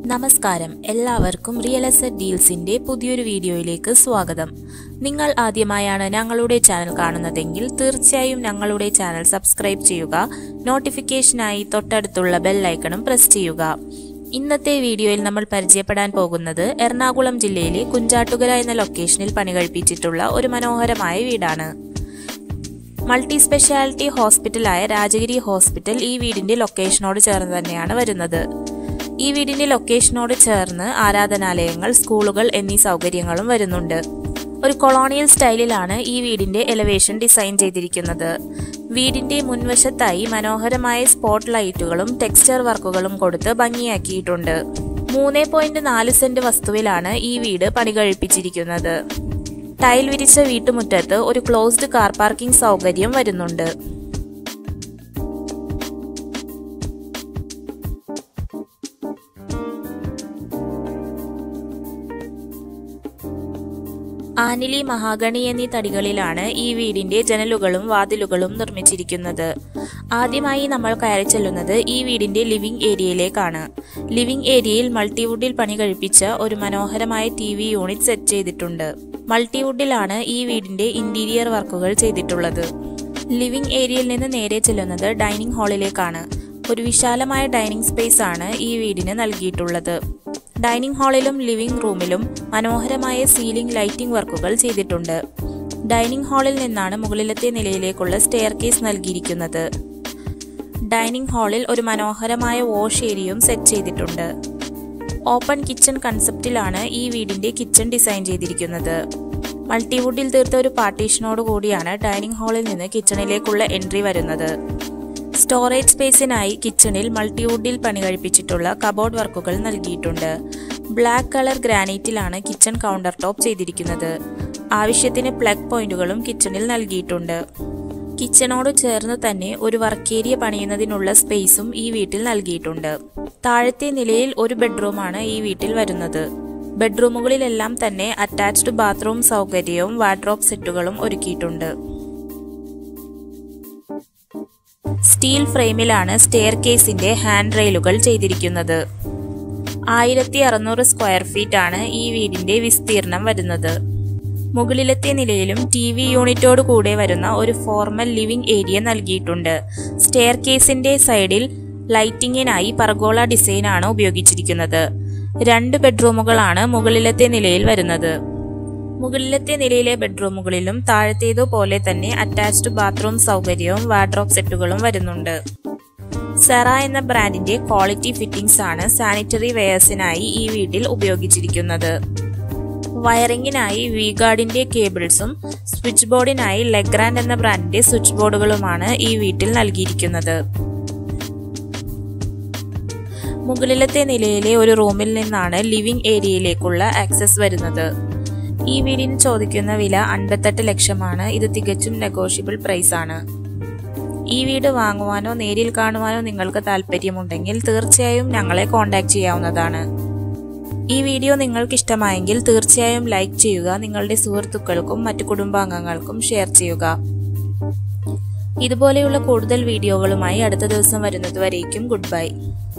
നമസ്കാരം എല്ലാവർക്കും real estate ഡീൽസിന്റെ പുതിയൊരു വീഡിയോയിലേക്ക് സ്വാഗതം നിങ്ങൾ ആദ്യമായാണ് ഞങ്ങളുടെ ചാനൽ കാണുന്നതെങ്കിൽ തീർച്ചയായും ഞങ്ങളുടെ ചാനൽ സബ്സ്ക്രൈബ് ചെയ്യുക നോട്ടിഫിക്കേഷനായി തൊട്ടടുത്തുള്ള ബെൽ ഐക്കണും പ്രസ് ചെയ്യുക ഇന്നത്തെ വീഡിയോയിൽ നമ്മൾ പരിചയപ്പെടാൻ പോകുന്നത് എറണാകുളം ജില്ലയിലെ കുഞ്ചാട്ടുകര എന്ന ലൊക്കേഷനിൽ പണികഴിപ്പിച്ചിട്ടുള്ള ഒരു മനോഹരമായ വീടാണ് മൾട്ടി സ്പെഷ്യാലിറ്റി ഹോസ്പിറ്റലായ രാജഗിരി ഹോസ്പിറ്റൽ ഈ വീടിന്റെ ലൊക്കേഷനോട് ചേർന്ന് തന്നെയാണ് വരുന്നത് ഈ വീടിന്റെ ലൊക്കേഷനോട് ചേർന്ന് ആരാധനാലയങ്ങൾ സ്കൂളുകൾ എന്നീ സൗകര്യങ്ങളും വരുന്നുണ്ട് ഒരു കൊളോണിയൽ സ്റ്റൈലിലാണ് ഈ വീടിന്റെ എലവേഷൻ ഡിസൈൻ ചെയ്തിരിക്കുന്നത് വീടിന്റെ മുൻവശത്തായി മനോഹരമായ സ്പോട്ട് ലൈറ്റുകളും ടെക്സ്ചർ വർക്കുകളും കൊടുത്ത് ഭംഗിയാക്കിയിട്ടുണ്ട് മൂന്ന് പോയിന്റ് നാല് സെന്റ് വസ്തുവിലാണ് ഈ വീട് പണികഴിപ്പിച്ചിരിക്കുന്നത് ടൈൽ വിരിച്ച വീട്ടുമുറ്റത്ത് ഒരു ക്ലോസ്ഡ് കാർ പാർക്കിംഗ് സൗകര്യം വരുന്നുണ്ട് ആനിലി മഹാഗണി എന്നീ തടികളിലാണ് ഈ വീടിന്റെ ജനലുകളും വാതിലുകളും നിർമ്മിച്ചിരിക്കുന്നത് ആദ്യമായി നമ്മൾ കയറി ചെല്ലുന്നത് ഈ വീടിന്റെ ലിവിംഗ് ഏരിയയിലേക്കാണ് ലിവിംഗ് ഏരിയയിൽ മൾട്ടിവുഡിൽ പണി കഴിപ്പിച്ച ഒരു മനോഹരമായ ടി വി യൂണിറ്റ് സെറ്റ് ചെയ്തിട്ടുണ്ട് മൾട്ടിവുഡിലാണ് ഈ വീടിന്റെ ഇന്റീരിയർ വർക്കുകൾ ചെയ്തിട്ടുള്ളത് ലിവിംഗ് ഏരിയയിൽ നിന്ന് നേരെ ചെല്ലുന്നത് ഡൈനിങ് ഹാളിലേക്കാണ് ഒരു വിശാലമായ ഡൈനിങ് സ്പേസ് ആണ് ഈ വീടിന് നൽകിയിട്ടുള്ളത് ഡൈനിങ് ഹാളിലും ലിവിംഗ് റൂമിലും മനോഹരമായ സീലിംഗ് ലൈറ്റിംഗ് വർക്കുകൾ ചെയ്തിട്ടുണ്ട് ഡൈനിങ് ഹാളിൽ നിന്നാണ് മുകളിലത്തെ നിലയിലേക്കുള്ള സ്റ്റെയർ കേസ് നൽകിയിരിക്കുന്നത് ഡൈനിങ് ഹാളിൽ ഒരു മനോഹരമായ വാഷ് ഏരിയയും സെറ്റ് ചെയ്തിട്ടുണ്ട് ഓപ്പൺ കിച്ചൺ കൺസെപ്റ്റിലാണ് ഈ വീടിന്റെ കിച്ചൺ ഡിസൈൻ ചെയ്തിരിക്കുന്നത് മൾട്ടിവുഡിൽ തീർത്ത ഒരു പാർട്ടീഷനോട് കൂടിയാണ് ഡൈനിങ് ഹാളിൽ നിന്ന് കിച്ചണിലേക്കുള്ള എൻട്രി വരുന്നത് സ്റ്റോറേജ് സ്പേസിനായി കിച്ചണിൽ മൾട്ടിവുഡിൽ പണി കഴിപ്പിച്ചിട്ടുള്ള കബോർഡ് വർക്കുകൾ നൽകിയിട്ടുണ്ട് ബ്ലാക്ക് കളർ ഗ്രാനൈറ്റിലാണ് കിച്ചൺ കൗണ്ടർ ടോപ്പ് ചെയ്തിരിക്കുന്നത് ആവശ്യത്തിന് പ്ലഗ് പോയിന്റുകളും കിച്ചണിൽ നൽകിയിട്ടുണ്ട് കിച്ചണോട് ചേർന്ന് തന്നെ ഒരു വർക്ക് ഏരിയ പണിയുന്നതിനുള്ള സ്പേസും ഈ വീട്ടിൽ നൽകിയിട്ടുണ്ട് താഴത്തെ നിലയിൽ ഒരു ബെഡ്റൂമാണ് ഈ വീട്ടിൽ വരുന്നത് ബെഡ്റൂമുകളിലെല്ലാം തന്നെ അറ്റാച്ച്ഡ് ബാത്റൂം സൗകര്യവും വാർഡ്രോബ് സെറ്റുകളും ഒരുക്കിയിട്ടുണ്ട് സ്റ്റീൽ ഫ്രെയിമിലാണ് സ്റ്റെയർ കേസിന്റെ ഹാൻഡ് റെയിലുകൾ ചെയ്തിരിക്കുന്നത് ആയിരത്തി അറുന്നൂറ് സ്ക്വയർ ഫീറ്റ് ആണ് ഈ വീടിന്റെ വിസ്തീർണം വരുന്നത് മുകളിലത്തെ നിലയിലും ടി വി യൂണിറ്റോട് കൂടെ വരുന്ന ഒരു ഫോർമൽ ലിവിംഗ് ഏരിയ നൽകിയിട്ടുണ്ട് സ്റ്റെയർ കേസിന്റെ സൈഡിൽ ലൈറ്റിങ്ങിനായി പർഗോള ഡിസൈൻ ആണ് ഉപയോഗിച്ചിരിക്കുന്നത് രണ്ട് ബെഡ്റൂമുകളാണ് മുകളിലത്തെ നിലയിൽ വരുന്നത് മുകളിലത്തെ നിലയിലെ ബെഡ്റൂമുകളിലും താഴത്തേതുപോലെ തന്നെ അറ്റാച്ച്ഡ് ബാത്റൂം സൗകര്യവും വാർഡ്രോബ് സെറ്റുകളും വരുന്നുണ്ട് സെറ എന്ന ബ്രാൻഡിന്റെ ക്വാളിറ്റി ഫിറ്റിംഗ്സ് ആണ് സാനിറ്ററി വെയേഴ്സിനായി ഈ വീട്ടിൽ ഉപയോഗിച്ചിരിക്കുന്നത് വയറിംഗിനായി വിഗാർഡിന്റെ കേബിൾസും സ്വിച്ച് ബോർഡിനായി ലെഗ്രാൻഡ് എന്ന ബ്രാൻഡിന്റെ സ്വിച്ച് ബോർഡുകളുമാണ് ഈ വീട്ടിൽ നൽകിയിരിക്കുന്നത് മുകളിലത്തെ നിലയിലെ ഒരു റൂമിൽ നിന്നാണ് ലിവിംഗ് ഏരിയയിലേക്കുള്ള ആക്സസ് വരുന്നത് ഈ വീടിന് ചോദിക്കുന്ന വില അൻപത്തെട്ട് ലക്ഷമാണ് ഇത് തികച്ചും നെഗോഷ്യബിൾ പ്രൈസ് ആണ് ഈ വീട് വാങ്ങുവാനോ നേരിൽ കാണുവാനോ നിങ്ങൾക്ക് താല്പര്യമുണ്ടെങ്കിൽ തീർച്ചയായും ഞങ്ങളെ കോൺടാക്ട് ചെയ്യാവുന്നതാണ് ഈ വീഡിയോ നിങ്ങൾക്ക് ഇഷ്ടമായെങ്കിൽ തീർച്ചയായും ലൈക്ക് ചെയ്യുക നിങ്ങളുടെ സുഹൃത്തുക്കൾക്കും മറ്റു കുടുംബാംഗങ്ങൾക്കും ഷെയർ ചെയ്യുക ഇതുപോലെയുള്ള കൂടുതൽ വീഡിയോകളുമായി അടുത്ത ദിവസം വരുന്നതുവരേക്കും ഗുഡ് ബൈ